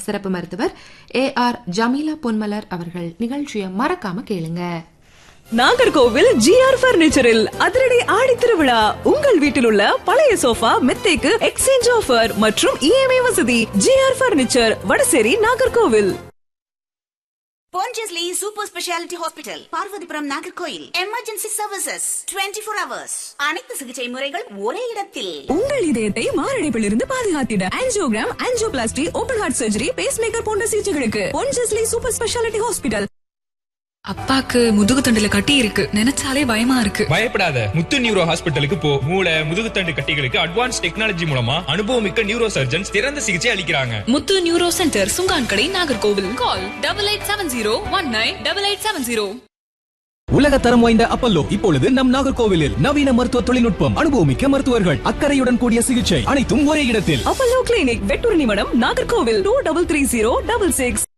சிறப்பு மருத்துவர் A R Jameela பொன்மலர் அவர்கள் நிகழ்ச்சியை மறக்காம கேளுங்க நாகர்கோவில் ஜிஆர் பர்னிச்சரில் அதிரடி ஆடி திருவிழா உங்கள் வீட்டில் உள்ள பழைய சோஃபா மெத்தைக்கு எக்ஸ்சேஞ்ச் ஆஃபர் மற்றும் இஎம்ஐ வசதி GR furniture Vadasery Nagercoil Pondicherry super speciality hospital Parvathipuram Nagercoil emergency services 24 four hours அனைத்து சிகிச்சை முறைகள் ஒரே இடத்தில் உங்கள் இதயத்தை மாரடைப்பில் இருந்து பாதுகாத்திட angiogram angioplasty open heart surgery pacemaker போன்ற சிகிச்சைகளுக்கு பொன்ஜஸ்லி சூப்பர் ஸ்பெஷாலிட்டி ஹாஸ்பிட்டல் அப்பாக்கு முதுகு தண்டுல கட்டி இருக்கு நினைச்சாலே பயமா இருக்கு பயப்படாத முத்து நியூரோ ஹாஸ்பிட்டலுக்கு போ மூளை முதுகுத்தண்டு கட்டிகளுக்கு அட்வான்ஸ் டெக்னாலஜி மூலமா அனுபவமிக்க நியூரோ சர்ஜன்ஸ் சிறந்த சிகிச்சை அளிக்கிறாங்க முத்து neuro centre Sungankadai Nagercoil call double eight seven zero one nine double eight seven zero உலக தரம் வாய்ந்த அப்பல்லோ இப்பொழுது நம் நாகர்கோவிலில் நவீன மருத்துவ தொழில்நுட்பம் அனுபவமிக்க மருத்துவர்கள் அக்கறையுடன் கூடிய சிகிச்சை அனைத்தும் ஒரே இடத்தில் Apollo clinic Vetturnimadam Nagercoil two double three zero double six